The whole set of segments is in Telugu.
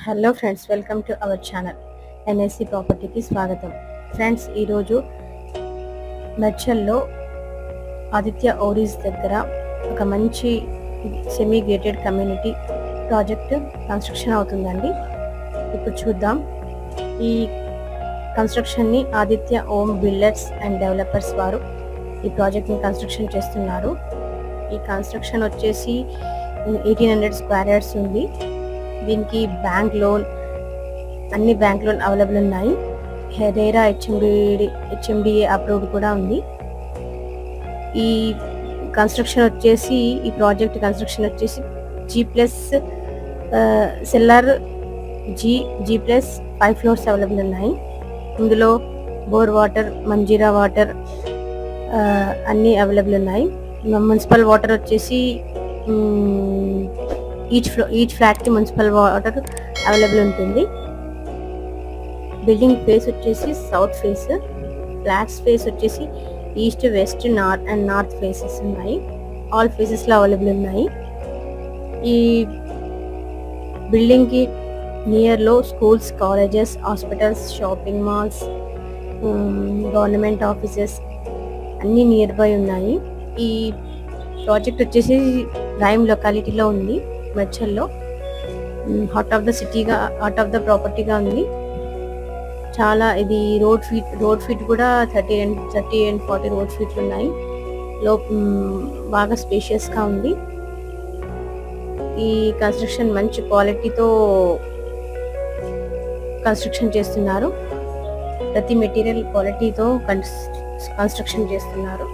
hello friends welcome to our channel NSC ప్రాపర్టీకి స్వాగతం ఫ్రెండ్స్ ఈరోజు మెడ్చల్లో ఆదిత్య ఓరీస్ దగ్గర ఒక మంచి semi gated community project construction అవుతుందండి ఇప్పుడు చూద్దాం ఈ కన్స్ట్రక్షన్ని Aditya Om builders and developers వారు ఈ ప్రాజెక్ట్ని కన్స్ట్రక్షన్ చేస్తున్నారు ఈ కన్స్ట్రక్షన్ వచ్చేసి ఎయిటీన్ హండ్రెడ్ స్క్వేర్ యార్డ్స్ ఉంది దీనికి బ్యాంక్ లోన్ అన్ని బ్యాంక్ లోన్ అవైలబుల్ ఉన్నాయి హెరేరా హెచ్ఎండి హెచ్ఎండిఏ అప్రూవ్డ్ కూడా ఉంది ఈ కన్స్ట్రక్షన్ వచ్చేసి ఈ ప్రాజెక్ట్ కన్స్ట్రక్షన్ వచ్చేసి G plus cellar G G plus five floors available ఉన్నాయి ఇందులో బోర్ వాటర్ మంజీరా వాటర్ అన్నీ అవైలబుల్ ఉన్నాయి మున్సిపల్ వాటర్ వచ్చేసి ఈచ్ ఫ్లో ఈచ్ ఫ్లాట్కి మున్సిపల్ వాటర్ అవైలబుల్ ఉంటుంది బిల్డింగ్ ఫేస్ వచ్చేసి సౌత్ ఫేస్ ఫ్లాట్స్ ఫేస్ వచ్చేసి east west north and north faces ఉన్నాయి ఆల్ ఫేసెస్లో అవైలబుల్ ఉన్నాయి ఈ బిల్డింగ్కి నియర్లో schools colleges hospitals shopping malls government offices అన్నీ నియర్ బై ఉన్నాయి ఈ ప్రాజెక్ట్ వచ్చేసి రైమ్ లొకాలిటీలో ఉంది మెడ్చల్లో హార్ట్ ఆఫ్ ద సిటీగా హార్ట్ ఆఫ్ ద ప్రాపర్టీగా ఉంది చాలా ఇది రోడ్ ఫీట్ రోడ్ ఫీట్ కూడా thirty and thirty and forty road ఫీట్లు ఉన్నాయి లో బాగా స్పేషియస్గా ఉంది ఈ కన్స్ట్రక్షన్ మంచి క్వాలిటీతో కన్స్ట్రక్షన్ చేస్తున్నారు ప్రతి మెటీరియల్ క్వాలిటీతో కన్స్ట్రక్షన్ చేస్తున్నారు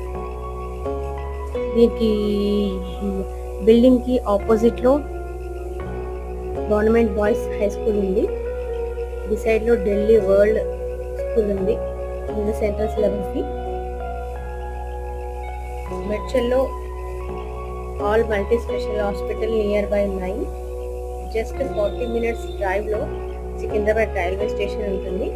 దీనికి బిల్డింగ్ కి ఆపోజిట్ లో గవర్నమెంట్ బాయ్స్ హై స్కూల్ ఉంది డిసైడ్ లో ఢిల్లీ వరల్డ్ స్కూల్ ఉంది ఇది సెంట్రల్ సిలబస్ కి మెడ్చల్లో all multi special hospital near by ఉన్నాయి జస్ట్ ఫార్టీ మినిట్స్ డ్రైవ్ లో సికింద్రాబాద్ రైల్వే స్టేషన్ ఉంటుంది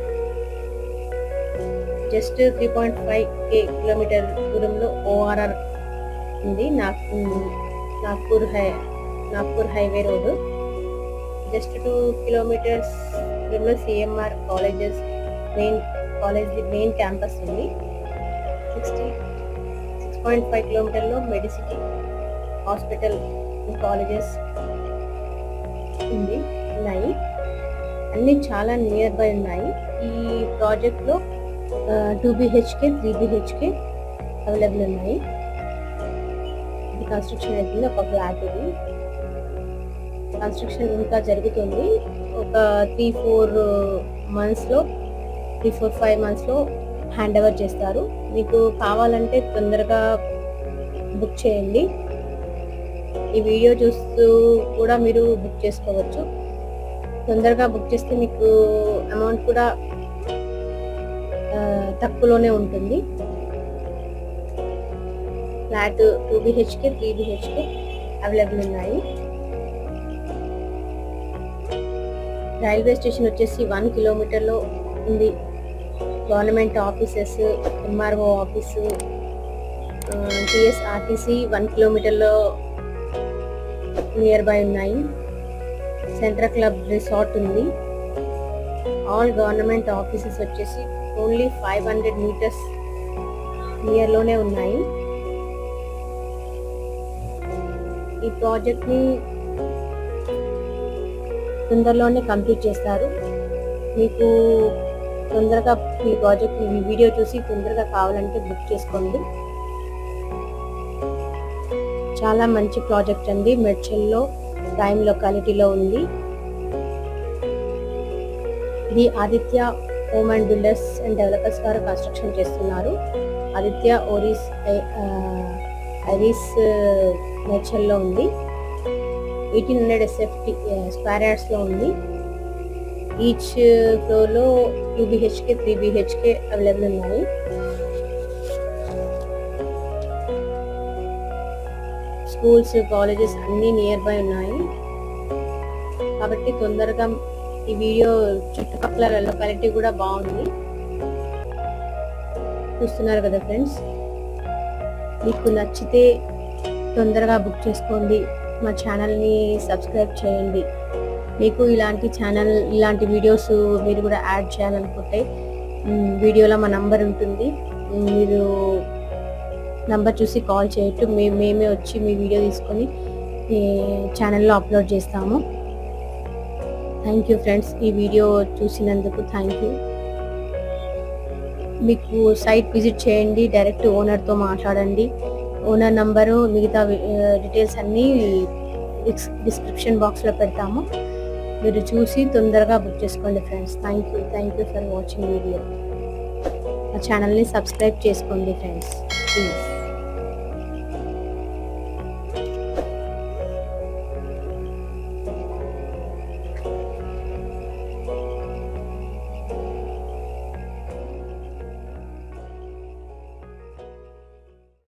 just three point five K kilometer దూరంలో ఓఆర్ఆర్ ఉంది Nagpur high Nagpur highway road just two kilometers దూరంలో CMR colleges main college main campus ఉంది సిక్స్టీ సిక్స్ పాయింట్ ఫైవ్ కిలోమీటర్లో మెడిసిటీ హాస్పిటల్ కాలేజెస్ ఉంది ఉన్నాయి అన్నీ చాలా నియర్ బై ఉన్నాయి ఈ ప్రాజెక్ట్లో two BHK three BHK available ఉన్నాయి ఇది కన్స్ట్రక్షన్ అవుతుంది ఒక ఫ్లాట్ ఇది కన్స్ట్రక్షన్ ఇంకా జరుగుతుంది ఒక త్రీ ఫోర్ మంత్స్లో త్రీ ఫోర్ ఫైవ్ మంత్స్లో హ్యాండ్ ఓవర్ చేస్తారు మీకు కావాలంటే తొందరగా బుక్ చేయండి ఈ వీడియో చూస్తూ కూడా మీరు బుక్ చేసుకోవచ్చు తొందరగా బుక్ చేస్తే మీకు అమౌంట్ కూడా తక్కువలోనే ఉంటుంది flat two BHK three BHK available ఉన్నాయి రైల్వే స్టేషన్ వచ్చేసి వన్ కిలోమీటర్లో ఉంది government offices MRO office TSRTC one కిలోమీటర్లో నియర్ బై ఉన్నాయి సెంట్రల్ క్లబ్ రిసార్ట్ ఉంది ఆల్ గవర్నమెంట్ ఆఫీసెస్ వచ్చేసి ఓన్లీ ఫైవ్ హండ్రెడ్ మీటర్స్ నియర్లోనే ఉన్నాయి ఈ ప్రాజెక్ట్ని తొందరలోనే కంప్లీట్ చేస్తారు మీకు తొందరగా ఈ ప్రాజెక్ట్ ఈ వీడియో చూసి తొందరగా కావాలంటే బుక్ చేసుకోండి చాలా మంచి ప్రాజెక్ట్ అండి మెడ్చల్లో ప్రైమ్ లొకాలిటీలో ఉంది ఇది Aditya home and builders and developers గారు కన్స్ట్రక్షన్ చేస్తున్నారు ఆదిత్య ఓరిస్ ఐరిస్ నేచర్లో ఉంది ఎయిటీన్ హండ్రెడ్ ఎస్ఎఫ్టీ స్క్వేర్ యార్డ్స్లో ఉంది ఈచ్ ఫ్లోర్లో two BHK three BHK available ఉన్నాయి స్కూల్స్ కాలేజెస్ అన్నీ నియర్ బై ఉన్నాయి కాబట్టి తొందరగా ఈ వీడియో చుట్టుపక్కల లొకాలిటీ కూడా బాగుంది చూస్తున్నారు కదా ఫ్రెండ్స్ మీకు నచ్చితే తొందరగా బుక్ చేసుకోండి మా ఛానల్ని సబ్స్క్రైబ్ చేయండి మీకు ఇలాంటి ఛానల్ ఇలాంటి వీడియోస్ మీరు కూడా యాడ్ చేయాలనుకుంటే మ్, వీడియోలో మా నంబర్ ఉంటుంది మ్, మీరు నంబర్ చూసి కాల్ చేయొచ్చు మే మేమే వచ్చి మీ వీడియో తీసుకొని ఈ ఛానల్లో అప్లోడ్ చేస్తాము థ్యాంక్ యూ ఫ్రెండ్స్ ఈ వీడియో చూసినందుకు థ్యాంక్ యూ మీకు సైట్ విజిట్ చేయండి డైరెక్ట్ ఓనర్తో మాట్లాడండి ఓనర్ నంబరు మిగతా డీటెయిల్స్ అన్నీ డిస్క్రిప్షన్ బాక్స్లో పెడతాము మీరు చూసి తొందరగా బుక్ చేసుకోండి friends thank you thank you for watching video మా ఛానల్ని సబ్స్క్రైబ్ చేసుకోండి ఫ్రెండ్స్ ప్లీజ్